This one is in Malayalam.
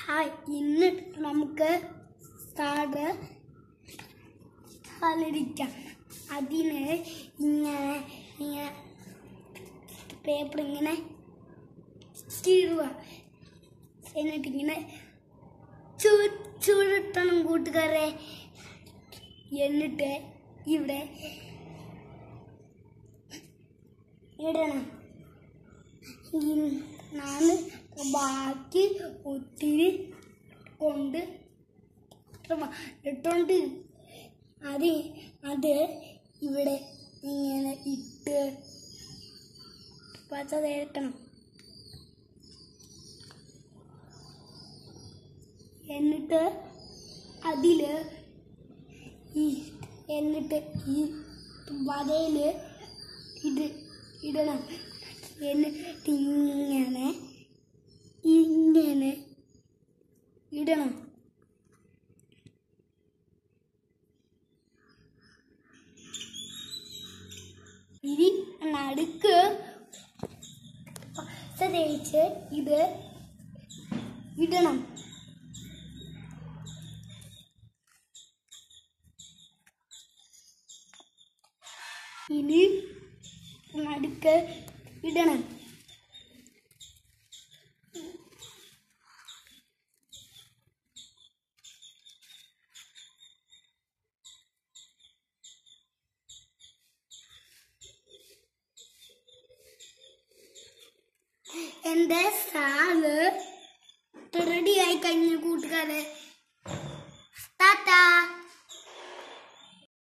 ഹായ് ഇന്ന് നമുക്ക് സാറ് കളിരിക്കാം അതിന് ഇങ്ങനെ ഇങ്ങനെ പേപ്പർ ഇങ്ങനെ കീറുക എന്നിട്ട് ഇങ്ങനെ ചു ചുരുട്ടണം കൂട്ടുകാരെ എന്നിട്ട് ഇവിടെ ഇടണം ഈ- ഞാൻ ബാക്കി ഒത്തിരി കൊണ്ട് ഇട്ടോണ്ട് അത് അത് ഇവിടെ ഇങ്ങനെ ഇട്ട് പച്ച തേക്കണം എന്നിട്ട് അതില് ഈ എന്നിട്ട് ഈ വലയില് ഇത് ഇടണം എന്നിട്ട് ഇങ്ങനെ ഇങ്ങനെ ഇടണം ഇനി നടുക്ക് പച്ച തേച്ച് ഇത് ഇടണം ഇനി നടുക്ക് ഇടണം എന്റെ സാറ് റെഡി ആയി കഴിഞ്ഞ കൂട്ടുകാരെ ടാറ്റാ